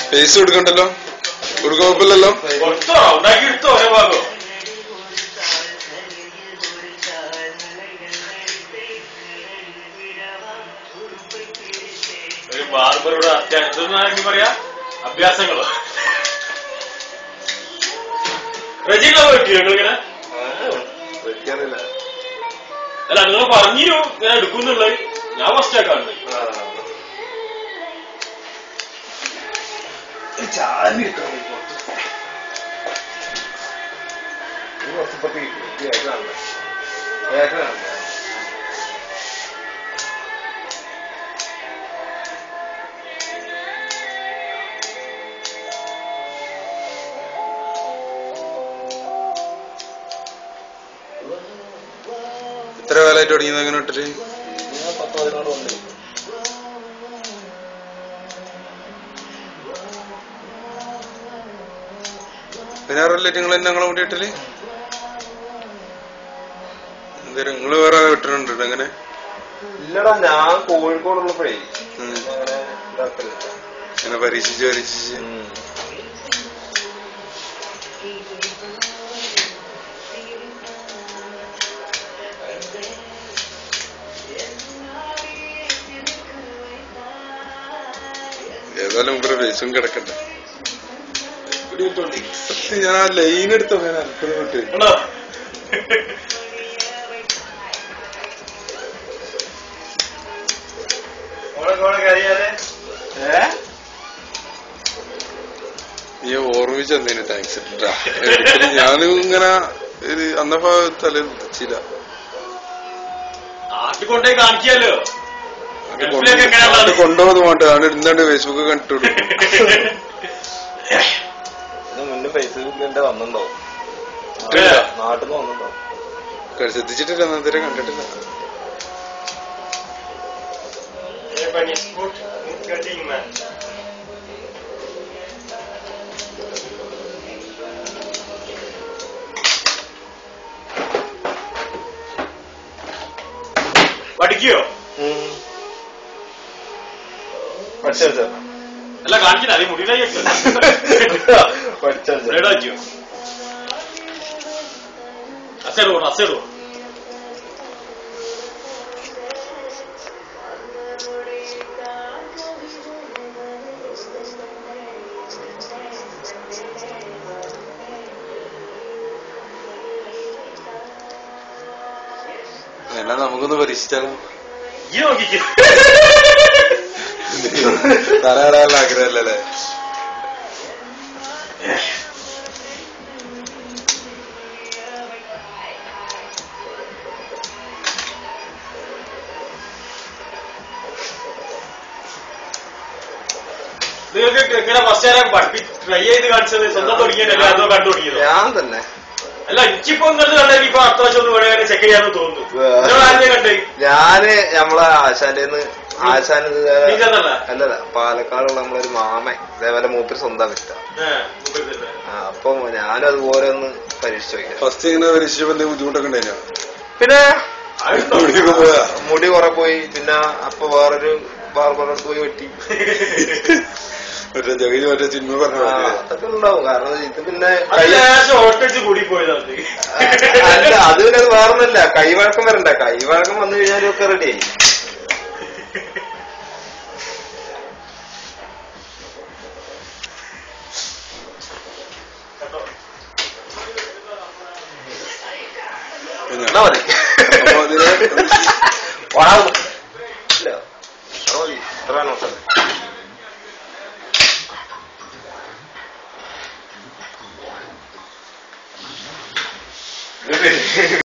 Face കൊടുക്കണ്ടല്ലോ കൊടുക്കാൻ കുഴപ്പമില്ലല്ലോ കൊടുത്തോ ഉണ്ടാക്കി എടുത്തോ ഓരോ ഭാഗം ഒരു ബാർബറുടെ അത്യാവശ്യം ഇതൊന്നും പറയാ അഭ്യാസങ്ങളോ റജികളെ പറ്റിയോ നിങ്ങളിങ്ങനെ വെക്കാറില്ല അല്ല നിങ്ങൾ പറഞ്ഞു ഞാൻ എടുക്കുന്നുള്ളത് ഞാൻ ഫസ്റ്റ് ആക്കാണ്ട് ചാലി കിട്ടാൻ കുറച്ചിപ്പത്തി ഏക്കറാണ് ഏക്കറാണ് എത്ര കാലമായിട്ട് തുടങ്ങിയത് അങ്ങനെ ഇട്ടിട്ട് പത്ത് പതിനാറ് ഉണ്ട് പതിനാറല്ലേ നിങ്ങൾ തന്നെ ഞങ്ങളെ കൂടി ഇട്ടല് എന്തേലും നിങ്ങള് വേറെ ഇട്ടിട്ടുണ്ട് അങ്ങനെ ഇല്ലടാ ഞാൻ കോഴിക്കോടുള്ളപ്പോഴേ ഉം. അങ്ങനെ ഇതാക്കലില്ല അങ്ങനെ പരീക്ഷിച്ച് പരീക്ഷിച്ച് ഉം. ഏതായാലും മുമ്പ് ഫേസും കിടക്കട്ടെ സത്യം ഞാൻ ആ ലൈൻ എടുത്ത ഞാൻ അത്ഭുതപ്പെട്ട് കണ്ടോ ഏ നീ ഓർമ്മിച്ച എന്തേലും താങ്ക്സ് ഞാനും ഇങ്ങനെ ഒരു അന്നപ്പോ തല ചില നാട്ടിൽ കൊണ്ടേ കാണിക്കാലോ ഗൾഫിലൊക്കെ എങ്ങനെയാണുള്ളത് കൊണ്ടുപോകുന്നത് വേണ്ട അവിടെ ഇരുന്നാണ്ട് ഫേസ്ബുക്ക് കണ്ടിട്ടു ഇതിന് മുന്നേ ഫേസ്ബുക്കിൽ എന്റെ വന്നിട്ടുണ്ടോ ഇല്ല. നാട്ടിൽ നിന്ന് വന്നിട്ടുണ്ടോ ശ്രദ്ധിച്ചിട്ടില്ല അന്നേരം കണ്ടിട്ടില്ല പഠിക്കോ പഠിച്ചോ അല്ല കാണിക്കില്ല അത് മുടിയിലായി പഠിച്ചോ ബ്ലേഡാക്കിയോ അസേടോ അസേടോ എന്നാ നമുക്കൊന്ന് പരീക്ഷിച്ചാലോ ഈ നോക്കിക്കോ തലകടാനുള്ള ആഗ്രഹമല്ലേ നിങ്ങൾക്ക് ഇങ്ങനെ ഫസ്റ്റ് ആരാ പഠിപ്പി ട്രൈ ചെയ്ത് കാണിച്ചത് സ്വന്തം തുടങ്ങിയതല്ലേ അതോ കണ്ടു തുടങ്ങിയതോ ഞാൻ തന്നെ അല്ല എനിക്കിപ്പോ ഇങ്ങനത്തെ കണ്ടാൽ ഇപ്പൊ അടുത്ത വർഷം ഒന്ന് ഇവിടെ ചെക്ക് ചെയ്യാന്ന് തോന്നുന്നു വേറെ. നിങ്ങൾ ആരെയും കണ്ടേ ഞാന് നമ്മളെ ആശാന്റെ ആശാൻ നീച്ചതല്ല അല്ലല്ല പാലക്കാടുള്ള നമ്മളൊരു മാമൻ ഇതേപോലെ മൂപ്പര് സ്വന്തം വിറ്റ അപ്പൊ ഞാനും അതുപോലെ ഒന്ന് പരീക്ഷിച്ചു നോക്കിയത് ഫസ്റ്റ് ഇങ്ങനെ പരീക്ഷിച്ചപ്പോ എന്തെങ്കിലും ബുദ്ധിമുട്ടൊക്കെ ഉണ്ടായിനോ പിന്നെ ഇവിടെയൊക്കെ പോയാ മുടി കുറെ പോയി പിന്നെ അപ്പൊ വേറൊരു ബാർബറെ അടുത്ത് പോയി വെട്ടി മറ്റേ ജഗതി മറ്റേ സിനിമ പറഞ്ഞ ആ, പോലെ. അതൊക്കെ ഉണ്ടാവും കാരണം ഇത് പിന്നെ അത് കൈ ലേശം ഓട്ടടിച്ച് കൂടി പോയതാണ് അല്ല അത് പിന്നെ അത് വേറൊന്നല്ല കൈവഴക്കം വരണ്ട കൈവഴക്കം വന്നു കഴിഞ്ഞാലും ഒക്കെ റെഡിയായി പിന്നെ എന്നാ മതി അപ്പൊ അതിന് ഓടാ ഇല്ല അത്ര മതി ഇത്ര നോക്കാം